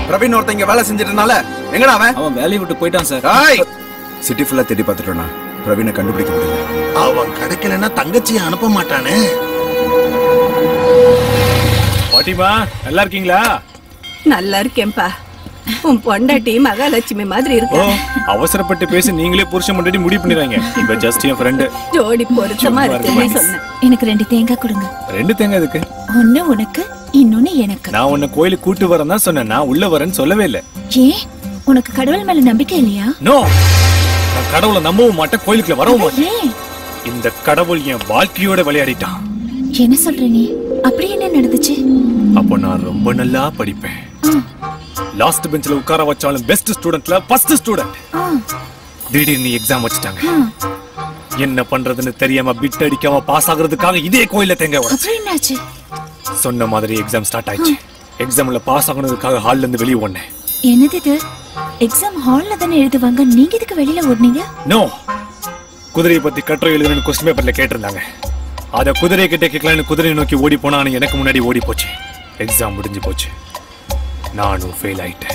பிரவீன் ஒருத்தன் இங்க வேலை செஞ்சிட்டனால எங்கடா அவன் அவன் வேலையை விட்டு போயிட்டான் சார் ஏய் சிட்டி ஃபுல்லா தேடி பார்த்துட்டோம்னா பிரவீனை கண்டுபிடிக்க முடியல அவன் கிடைக்கலன்னா தங்கச்சியை அனுப்ப மாட்டானே பாட்டிமா நல்லா இருக்கீங்களா நல்லா இருக்கேன்பா உன் பொண்டாட்டி மகாலட்சுமி மாதிரி ஓ இருக்க அவசரப்பட்டு பேசி நீங்களே புருஷன் முன்னாடி முடிவு பண்ணிடுறாங்க இப்ப ஜஸ்ட் என் ஃப்ரெண்டு ஜோடி பொருத்தமா இருக்குன்னு சொன்னேன் எனக்கு ரெண்டு தேங்காய் கொடுங்க ரெண்டு தேங்காய் இதுக்கு ஒண்ணு உனக்கு இன்னொன்னு எனக்கு நான் உன்னை கோயிலுக்கு கூட்டு வரேன் தான் சொன்னேன் நான் உள்ள வரேன்னு சொல்லவே இல்லை ஏன் உனக்கு கடவுள் மேல நம்பிக்கை இல்லையா நோ நான் கடவுளை நம்பவும் மாட்டேன் கோயிலுக்குள்ள வரவும் மாட்டேன் ஏன் இந்த கடவுள் என் வாழ்க்கையோட விளையாடிட்டான் என்ன சொல்ற நீ அப்படி என்ன நடந்துச்சு அப்போ நான் ரொம்ப நல்லா படிப்பேன் லாஸ்ட் பெஞ்ச்ல உட்கார வச்சாலும் பெஸ்ட் ஸ்டூடெண்ட்ல ஃபர்ஸ்ட் ஸ்டூடெண்ட் ஆ, திடீர்னு எக்ஸாம் வச்சுட்டாங்க ஆ. என்ன பண்றதுன்னு தெரியாம பிட் அடிக்காம பாஸ் ஆகுறதுக்காக இதே கோயில்ல தேங்க உடைச்சேன். அப்புறம் என்னாச்சு சொன்ன மாதிரி எக்ஸாம் ஸ்டார்ட் ஆயிடுச்சு எக்ஸாம்ல பாஸ் ஆகணுதுக்காக ஹால்ல இருந்து வெளியே ஓடினேன் என்னது இது எக்ஸாம் ஹால்ல தானே எழுதுவாங்க நீங்க இதுக்கு வெளியில ஓடுனீங்க நோ குதிரையை பத்தி கட்டுரை எழுதுன்னு கொஸ்டின் பேப்பர்ல கேட்டிருந்தாங்க அத குதிரை கிட்ட கேட்கலான்னு குதிரையை நோக்கி ஓடி போனா ஆனா எனக்கு முன்னாடி ஓடி போச்சு எக்ஸாம் முடிஞ்சு போச்சு நானும் ஃபெயில் ஆயிட்டேன்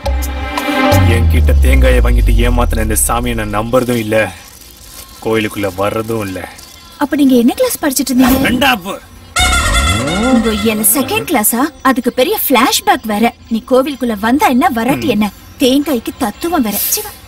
என்கிட்ட தேங்காயை வாங்கிட்டு ஏமாத்தின இந்த சாமியை நான் நம்புறதும் இல்ல கோயிலுக்குள்ள வர்றதும் இல்ல அப்ப நீங்க என்ன கிளாஸ் படிச்சிட்டு இருந்தீங்க ரெண்டாப்பு உங்க என்ன செகண்ட் கிளாஸா அதுக்கு பெரிய பிளாஷ்பேக் வேற நீ கோவிலுக்குள்ள வந்தா என்ன வராட்டி என்ன தேங்காய்க்கு தத்துவம் வேற சி, வா.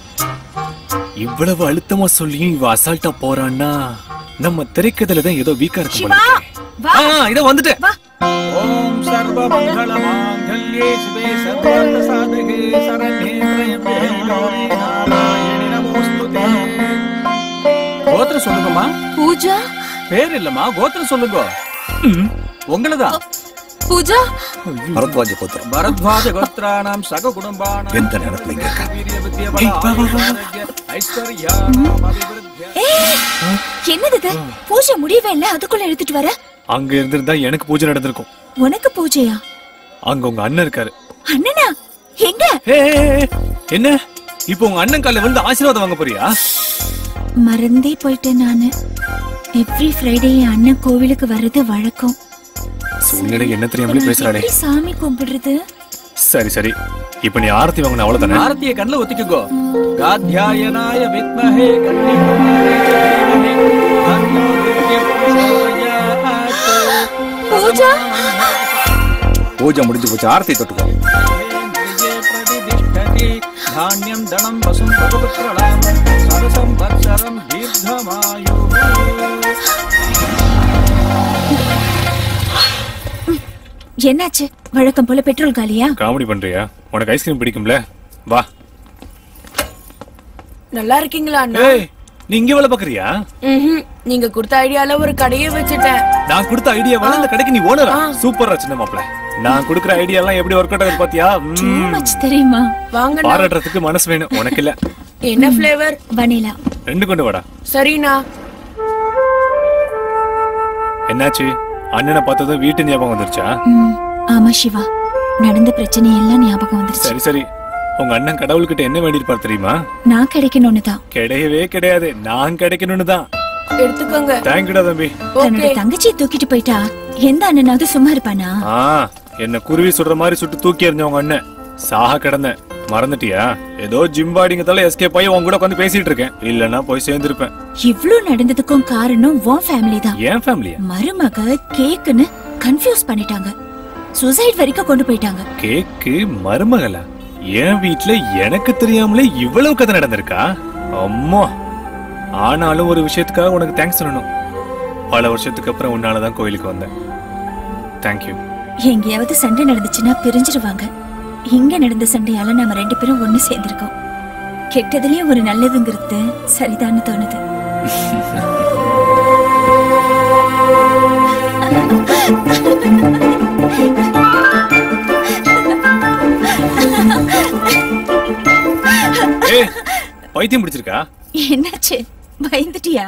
இவ்வளவு அழுத்தமா சொல்லியும் இவ அசால்ட்டா போறான்னா நம்ம திரைக்கதையில தான் ஏதோ வீக்கா இருக்கு போல சிவா இருக்கே. வா ஆ இத வந்துட்டேன் வா ஓம் சர்வ மங்கள மாங்கல்யே சிவே சர்வார்த்த சாதகே சரண்யே த்ரயம்பே கௌரி நாராயணி நமோஸ்துதே கோத்திரம் சொல்லுங்கம்மா பூஜா பேர் இல்லம்மா கோத்திரம் சொல்லுங்க உங்களதான் பூஜா பரத்வாஜ கோத்திரம் பரத்வாஜ கோத்ராணாம் சக குடும்பானாம் எந்த நேரத்துல இங்க இருக்க? வீரிய வித்ய பல ஆரோக்கிய ஐஸ்வர்யா அபிவிருத்திய ஏய், என்னது இது பூஜை முடியவே இல்ல அதுக்குள்ள எடுத்துட்டு வர அங்க இருந்திருந்தா எனக்கு பூஜை நடந்திருக்கும் உனக்கு பூஜையா அங்க உங்க அண்ணன் இருக்காரு அண்ணனா எங்க ஏய், ஏய், ஏய், என்ன இப்போ உங்க அண்ணன் கால்ல வந்து ஆசீர்வாதம் வாங்க போறியா மறந்தே போயிட்டேன் நானு எவ்ரி ஃப்ரைடே என் அண்ணன் கோவிலுக்கு வர்றது வழக்கம் சூழ்நிலை என்ன தெரியாமலே நான் பேசுறாளே எப்படி சாமி கும்பிடுறது சரி சரி இப்ப நீ ஆரத்தி வாங்கின அவ்வளவுதானே ஆரத்திய கண்ணுல ஒத்திக்கோ காத்யாயனாய வித்மஹே கன்னிகுமாரி தீமஹி தன்னோ துர்கே பிரச்சோதயாத். பூஜா பூஜை முடிஞ்சு போச்சு ஆரத்தி தொட்டுக்கோ இந்திரியே பிரதிதிஷ்டதி தானியம் தனம் வசும் பகுபுத்திரளாம் சரசம் வத்சரம் தீர்க்கமாயு என்னாச்சு வழக்கம் போல பெட்ரோல் காலியா காமெடி பண்றியா உனக்கு ஐஸ்கிரீம் பிடிக்கும்ல வா நல்லா இருக்கீங்களா அண்ணா ஏய் நீ இங்க வேலை பாக்குறியா ம்ஹும். நீங்க கொடுத்த ஐடியால ஒரு கடையை வச்சுட்டேன் நான் கொடுத்த ஐடியா வேலை இந்த கடைக்கு நீ ஓனரா சூப்பரா சின்ன மாப்பிள நான் கொடுக்குற ஐடியா எல்லாம் எப்படி ஒர்க் அவுட் ஆகுது பாத்தியா டூ ம். மச் தெரியுமா வாங்கண்ணா பாராட்டுறதுக்கு மனசு வேணும் உனக்கு இல்ல என்ன ஃபிளேவர் வனிலா ரெண்டு கொண்டு வாடா சரிண்ணா என்னாச்சு அண்ணனை பார்த்ததும் வீட்டு ஞாபகம் வந்துருச்சா ம், ஆமா சிவா நடந்த பிரச்சனை எல்லாம் ஞாபகம் வந்துருச்சு சரி சரி உங்க அண்ணன் கடவுள்கிட்ட என்ன வேண்டியிருப்பார் தெரியுமா நான் கிடைக்கணும்னு தான் கிடையவே கிடையாது நான் கிடைக்கணும்னு தான் எடுத்துக்கோங்க தேங்க்யூடா தம்பி தன்னோட ஓகே தங்கச்சியை தூக்கிட்டு போயிட்டா எந்த அண்ணனாவது சும்மா இருப்பானா ஆ என்ன குருவி சுடுற மாதிரி சுட்டு தூக்கி எறிஞ்ச உங்க அண்ணன் சாக கிடந்தேன் மறந்துட்டியா ஏதோ ஜிம் பாடிங்கத்தால எஸ்கேப் ஆகி உன் கூட உட்காந்து பேசிட்டு இருக்கேன் இல்லனா போய் சேர்ந்திருப்பேன் இவ்ளோ நடந்ததுக்கும் காரணம் உன் ஃபேமிலி தான் ஏன் ஃபேமிலியா மருமக கேக்குன்னு கன்ஃபியூஸ் பண்ணிட்டாங்க சூசைட் வரைக்கும் கொண்டு போயிட்டாங்க கேக்கு மருமகளா என் வீட்ல எனக்கு தெரியாமலே இவ்வளவு கதை நடந்திருக்கா அம்மா ஆனாலும் ஒரு விஷயத்துக்காக உனக்கு தேங்க்ஸ் சொல்லணும் பல வருஷத்துக்கு அப்புறம் உன்னாலதான் கோயிலுக்கு வந்தேன் தேங்க்யூ எங்கேயாவது சண்டை நடந்துச்சுன்னா பிரிஞ்சிருவாங்க இங்க நடந்த சண்டையால நாம ரெண்டு பேரும் ஒண்ணு சேர்ந்திருக்கோம் கெட்டதுலயும் ஒரு நல்லதுங்கிறது சரிதான்னு தோணுது ஏய் பைத்தியம் பிடிச்சிருக்கா என்னாச்சு பயந்துட்டியா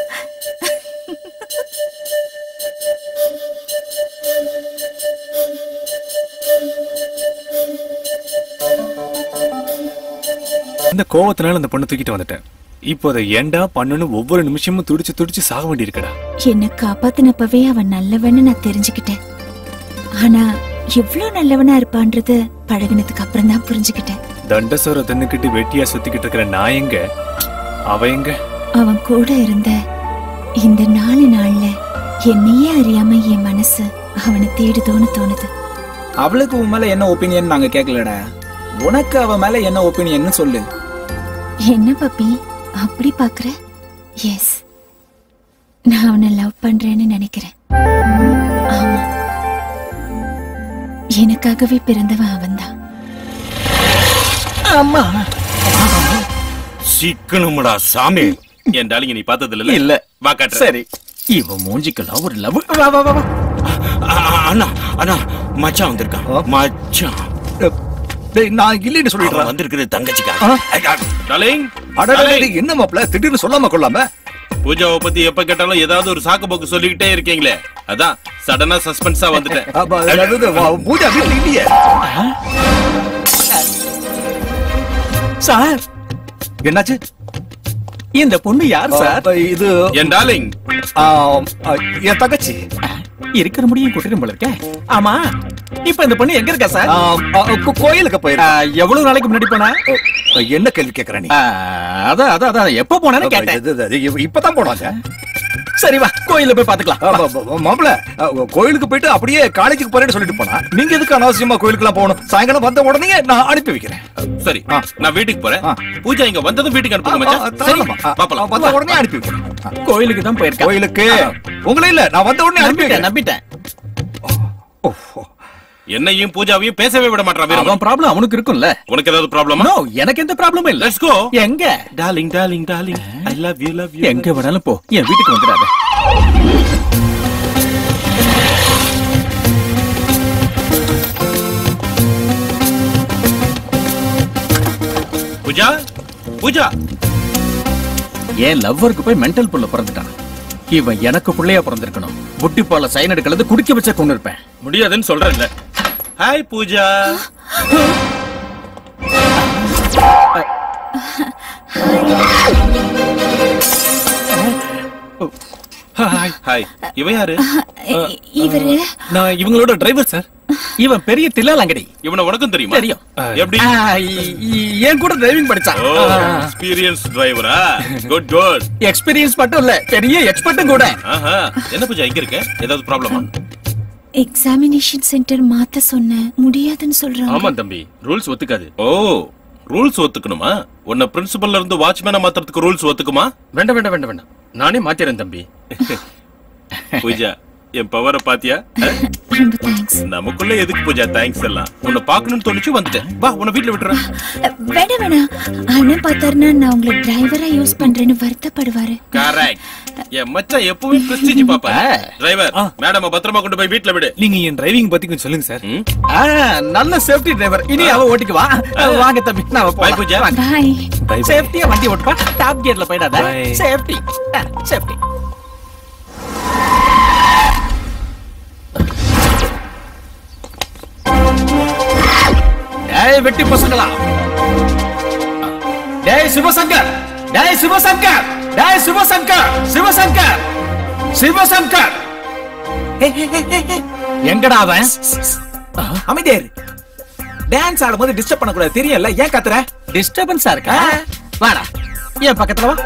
இந்த கோவத்தினால அந்த பொண்ணை தூக்கிட்டு வந்துட்டேன் இப்போ அதை ஏன்டா பண்ணணும் ஒவ்வொரு நிமிஷமும் துடிச்சு துடிச்சு சாக வேண்டியிருக்கடா என்ன காப்பாத்தினப்பவே அவன் நல்லவன்னு நான் தெரிஞ்சுக்கிட்டேன் ஆனா எவ்ளோ நல்லவனா இருப்பான்றது பழகுனதுக்கு அப்புறம் தான் புரிஞ்சுக்கிட்டேன் தண்டசோர தின்னுக்கிட்டு வெட்டியா சுத்திக்கிட்டு இருக்கிற நான் எங்க அவ எங்க அவன் கூட இருந்த இந்த நாலு நாள்ல என்னையே அறியாம என் மனசு அவனை தேடுதோன்னு தோணுது அவளுக்கு உன் மேல என்ன ஒப்பீனியன் நாங்க கேட்கலடா உனக்கு அவ மேல என்ன ஒப்பீனியன் சொல்லு என்ன பப்பி அப்படி பாக்குற எஸ் நான் அவனை லவ் பண்றேன்னு நினைக்கிறேன் ஆமா எனக்காகவே பிறந்தவன் அவன்தான் சிக்கணும்டா சாமி என் டாலிங்க நீ பார்த்தது இல்ல இல்ல. வா காட்டுறேன் சரி இவ மூஞ்சிக்கெல்லாம் ஒரு லவ் வா வா வா வா ஆ, ஆ, அண்ணா அண்ணா மச்சான் வந்திருக்கான் மச்சான் டேய் நான் இல்லைன்னு அவன் சொல்லிடுறேன் வந்திருக்கிறது தங்கச்சிக்காக டாலிங் அடடே டாலிங், டேய், என்ன மாப்ள திடீர்னு சொல்லாம கொள்ளாம பூஜாவை பத்தி எப்ப கேட்டாலும் ஏதாவது ஒரு சாக்கு போக்கு சொல்லிக்கிட்டே இருக்கீங்களே அதான் சடனா சஸ்பென்ஸா வந்துட்டேன் அப்ப அதாவது வா- பூஜா வீட்டுல இல்லையே சார் என்னாச்சு இந்த பொண்ணு யார் சார் அப்ப இது என் டாலிங் ஆ, ஆ, என் தங்கச்சி இருக்கிற முடியும் கொட்டிடும் போல இருக்கே ஆமா இப்ப இந்த பொண்ணு எங்க இருக்கா சார் ஆ, ஆ, கோ- கோயிலுக்கு ஆ, போயிருக்கேன் எவ்வளவு நாளைக்கு முன்னாடி போனா என்ன கேள்வி கேக்குற நீ ஆ, அதான் அதான் அதான் எப்ப போனான்னு கேட்டேன் இது- இது- இது- இப்பதான் போனாங்க சரி வா கோயில்ல போய் பாத்துக்கலாம் மாப்பிள கோயிலுக்கு போயிட்டு அப்படியே காலேஜுக்கு போறேன்னு சொல்லிட்டு போனா நீங்க எதுக்கு அனாவசியமா கோயிலுக்குலாம் போகணும் சாயங்காலம் வந்த உடனே நான் அனுப்பி வைக்கிறேன் சரி ஆ. நான் வீட்டுக்கு போறேன் ஆ. பூஜா இங்க வந்ததும் வீட்டுக்கு அனுப்புங்க ஆ, மச்சான் சரி தாராளமா. ஆ, பாப்பலாம் வந்த உடனே அனுப்பி வைக்கிறேன் ஆ, கோயிலுக்கு தான் போயிருக்கேன் கோயிலுக்கு உங்களே இல்ல நான் வந்த உடனே அனுப்பி நம்பிட்டேன் வைக்கிறேன் நம்பிட்டேன் ஓ, என்னையும் பூஜாவையும் பேசவே விட மாட்டான் வீரமணி. அவன் ப்ராப்ளம் அவனுக்கு இருக்கும்ல உனக்கு ஏதாவது ப்ராப்ளமா நோ எனக்கு எந்த ப்ராப்ளமும் இல்ல லெட்ஸ் கோ எங்க darling darling darling I love you love you எங்க வேணாலும் போ என் வீட்டுக்கு வந்துடாத பூஜா பூஜா என் லவ்வருக்கு போய் மென்டல் புள்ள பிறந்துட்டான் இவன் எனக்கு புள்ளையா பிறந்திருக்கணும் புட்டி பால சைன் எடுக்கிறது குடிக்க வச்ச கொண்டு இருப்பேன் முடியாதுன்னு சொல்றேன்ல ஹாய் பூஜா ஹாய் ஹாய் இவ யாரு இ- இவரு நான் இவங்களோட டிரைவர் சார் இவன் பெரிய தில்லாலங்கடி இவனை உனக்கும் தெரியுமா தெரியும். எப்படி ஆ, இ- இ- என் கூட டிரைவிங் படிச்சான் ஓ எக்ஸ்பீரியன்ஸ் டிரைவரா குட் குட் எக்ஸ்பீரியன்ஸ் மட்டும் இல்ல பெரிய எக்ஸ்பர்ட்டும் கூட ஆஹா என்ன பூஜா இங்க இருக்க ஏதாவது ப்ராப்ளமா எக்ஸாமினேஷன் சென்டர் மாத்த சொன்ன முடியாதுன்னு சொல்றாங்க ஆமா தம்பி ரூல்ஸ் ஒத்துக்காது ஓ ரூல்ஸ் ஒத்துக்கணுமா உன்னை பிரின்சிபல்ல இருந்து வாட்ச்மேனா மாத்துறதுக்கு ரூல்ஸ் ஒத்துக்குமா வேண்டாம் வேண்டாம் வேண்டாம் வேண்டாம் நானே மாத்திரேன் தம்பி பூஜா என் பவரை பாத்தியா அஹ்? ரொம்ப தேங்க்ஸ் நமக்குள்ள எதுக்கு பூஜா தேங்க்ஸ் எல்லாம் உன்னை பார்க்கணும்னு தோணுச்சு வந்துட்டேன் வா உன்னை வீட்டுல விட்டுறேன் வேணாம் வேணாம் அண்ணன் பார்த்தாருன்னா நான் உங்களை டிரைவரா யூஸ் பண்றேன்னு வருத்தப்படுவாரு கரெக்ட் என் மச்சான் எப்பவுமே பிரஸ்டீஜ் பாப்பா டிரைவர் மேடம் பத்திரமா கொண்டு போய் வீட்டுல விடு நீங்க என் டிரைவிங் பத்தி கொஞ்சம் சொல்லுங்க சார் ம்? ஆ, நல்ல சேஃப்டி டிரைவர் இனி அவ ஓட்டிக்கு வா வாங்க தம்பி நான் Bye, பூஜா. பாய் Bye, bye. சேஃப்டியா வண்டி ஓட்டுப்பா டாப் கியர்ல போயிடாத Bye. சேஃப்டி சேஃப்டி டேய் வெட்டி பசங்களா டேய் சிவசங்கர் டேய் சிவசங்கர் டேய் சிவசங்கர் சிவசங்கர் சிவசங்கர் எங்கடா அவன் அமைதியாரு டான்ஸ் ஆடும்போது டிஸ்டர்ப் பண்ணக்கூடாது தெரியல ஏன் கத்துற டிஸ்டர்பன்ஸா இருக்கா வாடா என் பக்கத்துல வா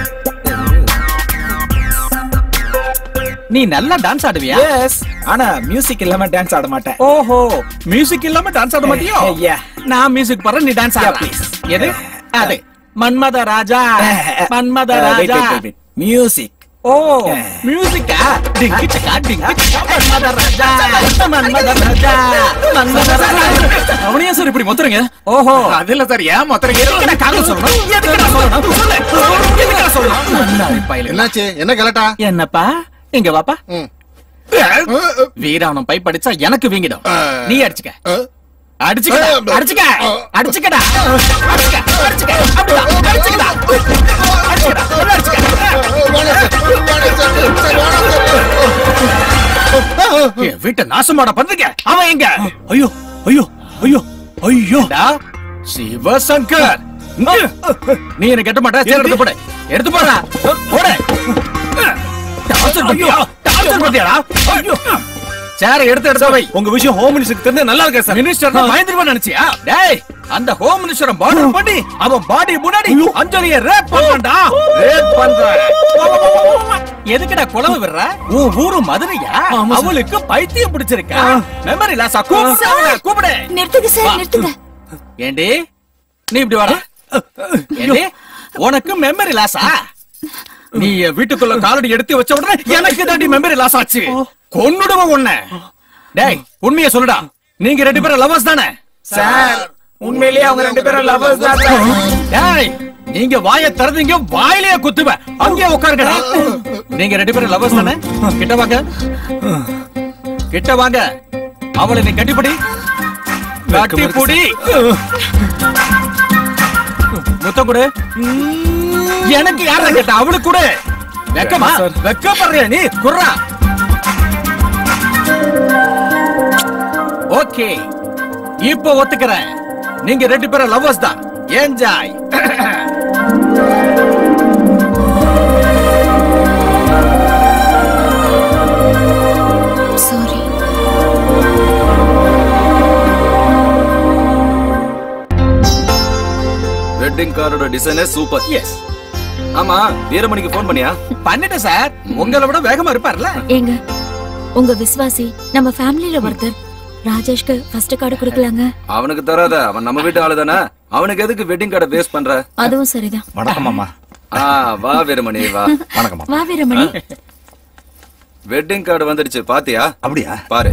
நீ நல்லா டான்ஸ் ஆடுவியா எஸ் ஆனா மியூசிக் இல்லாம டான்ஸ் ஆட மாட்டேன் ஓஹோ மியூசிக் இல்லாம டான்ஸ் ஆட மாட்டியோ Yeah. நான் மியூசிக் போறேன் நீ டான்ஸ் ஆட Yeah, please. எது அது மன்மத ராஜா மன்மத ராஜா மியூசிக் ஓ மியூசிக்கா டிங்கு சக்கா டிங்கு சக்கா மன்மத ராஜா மன்மத ராஜா மன்மத ராஜா அவனையா சார் இப்படி மொத்தறீங்க ஓஹோ அது இல்ல சார் ஏன் மொத்தம் எதுக்குடா காரணம் சொல்லணும் எதுக்குடா சொல்லணும் சொல்லு எதுக்குடா சொல்லணும் நல்லாரி பயலே. என்னாச்சு என்ன கலட்டா என்னப்பா இங்க வாப்பா வீராணம் பை படிச்சா எனக்கு வீங்கிடும் நீ அடிச்சுக்க அடிச்சுக்கடா அடிச்சுக்க அடிச்சுக்கடா அடிச்சுக்க அடிச்சுக்க அப்படிதான் அடிச்சுக்கடா அடிச்சுக்கடா நல்லா அடிச்சுக்க என் வீட்டை நாசமாட பண்றீங்க அவன் எங்க ஐயோ ஐயோ ஐயோ ஐயோ டா, சிவசங்கர் நீ என்ன கெட்ட மாட்ட சரி எடுத்து போடு எடுத்து போடா போடு டார்ச்சர் பண்ணியா டார்ச்சர் பண்ணியாடா ஐயோ சேர எடுத்து எடுத்து வை உங்க விஷயம் ஹோம் மினிஸ்டருக்கு தெரிஞ்சா நல்லா இருக்கா சார் மினிஸ்டர் பயந்துருவா நினைச்சியா டேய் அந்த ஹோம் மினிஸ்டர் மர்டர் பண்ணி அவன் பாடி முன்னாடி அஞ்சலிய ரேப் பண்ணான்டா ரேப் பண்ற எதுக்குடா குழம்பு விடுற உன் ஊரு மதுரையா அவளுக்கு பைத்தியம் பிடிச்சிருக்கா மெமரி லாஸா கூப்பிடு கூப்பிடு நிறுத்துங்க சார் நிறுத்துங்க ஏண்டி நீ இப்படி வர ஏண்டி உனக்கு மெமரி லாஸா நீ என் வீட்டுக்குள்ள காலடி எடுத்து வச்ச உடனே எனக்கு தாண்டி மெமரி லாஸ் ஆச்சு கொன்னுடுவோம் உன்னை டேய் உண்மையை சொல்லுடா நீங்க ரெண்டு பேரும் லவர்ஸ் தானே சார் உண்மையிலேயே அவங்க ரெண்டு பேரும் லவர்ஸ் தான் சார். டேய் நீங்க வாயை திறந்தீங்க வாயிலேயே குத்துவேன் அங்கேயே உட்காருங்கடா நீங்க ரெண்டு பேரும் லவர்ஸ் தானே கிட்ட வாங்க கிட்ட வாங்க அவளை நீ கட்டிப்படி கட்டிப்புடி முத்தம் கொடு எனக்கு யார கேட்ட அவளுக்கு கொடு வெக்கமா வெக்கப்படுறியா நீ குர்ரா ஓகே இப்போ ஒத்துக்கிறேன் நீங்க ரெண்டு பேரும் லவ்வர்ஸ் தான் என்ஜாய் சாரி வெட்டிங் கார்டோட டிசைனே சூப்பர் எஸ் ஆமா வீரமணிக்கு ஃபோன் பண்ணியா பண்ணிட்டேன் சார் உங்களை விட வேகமா இருப்பார்ல ஏங்க உங்க விசுவாசி நம்ம ஃபேமிலில ஒருத்தர் ராஜேஷ்க்கு ஃபர்ஸ்ட் கார்டு கொடுக்கலாங்க அவனுக்கு தராத அவன் நம்ம வீட்டு ஆளு தானே அவனுக்கு எதுக்கு வெட்டிங் கார்டை வேஸ்ட் பண்ற அதுவும் சரிதான் வணக்கம் அம்மா ஆ வா வீரமணி வா வணக்கம் வா வீரமணி வெட்டிங் கார்டு வந்துடுச்சு பாத்தியா அப்படியா பாரு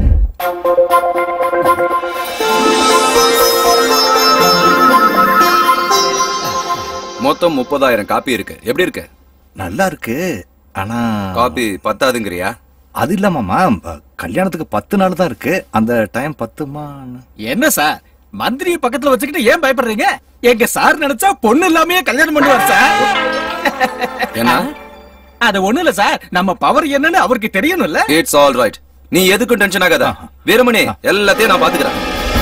மொத்தம் முப்பதாயிரம் காப்பி இருக்கு எப்படி இருக்கு நல்லா இருக்கு ஆனா காப்பி பத்தாதுங்கிறியா அது இல்லாமம்மா ப- கல்யாணத்துக்கு பத்து நாள் தான் இருக்கு அந்த டைம் பத்துமா என்ன சார் மந்திரி பக்கத்துல வச்சுக்கிட்டு ஏன் பயப்படுறீங்க எங்க சார் நினைச்சா பொண்ணு இல்லாமயே கல்யாணம் பண்ணுவார் சார் என்ன அது ஒண்ணு இல்ல சார் நம்ம பவர் என்னன்னு அவருக்கு தெரியணும்ல இட்ஸ் ஆல் ரைட் நீ எதுக்கும் டென்ஷன் ஆகாத வீரமணி எல்லாத்தையும் நான் பாத்துக்கிறேன்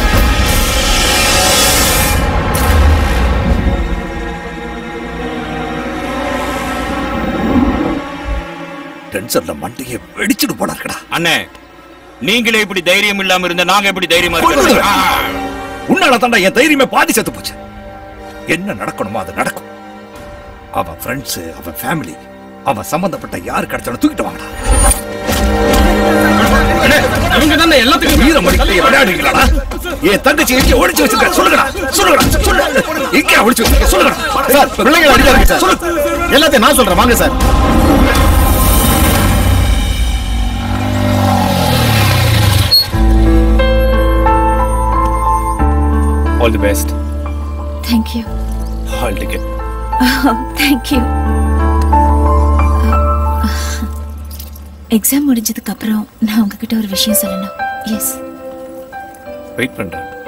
டென்ஷன்ல மண்டையை வெடிச்சுட்டு போல இருக்கடா அண்ணே நீங்களே இப்படி தைரியம் இல்லாம இருந்தா நாங்க எப்படி தைரியமா இருக்கிறது உன்னால தாண்டா என் தைரியமே பாதி செத்து போச்சு என்ன நடக்கணுமோ அது நடக்கும் அவன் ஃப்ரெண்ட்ஸ் அவன் ஃபேமிலி அவன் சம்பந்தப்பட்ட யாரு கிடைச்சாலும் தூக்கிட்டு வாங்கடா இவங்க தானே எல்லாத்துக்கும் வீரமணி விளையாடுறீங்களா என் தங்கச்சி எங்க ஒளிச்சு வச்சிருக்க சொல்லுங்கடா சொல்லுங்கடா சொல்லு எங்க ஒளிச்சு வச்சிருக்க சொல்லுங்கடா சார் பிள்ளைங்க அடிக்காதீங்க சார் எல்லாத்தையும் நான் சொல்றேன் வாங்க sir all the best thank you hall ticket thank you exam முடிஞ்சதுக்கு அப்புறம் நான் உங்ககிட்ட ஒரு விஷயம் சொல்லணும் எஸ் வெயிட் பண்றேன்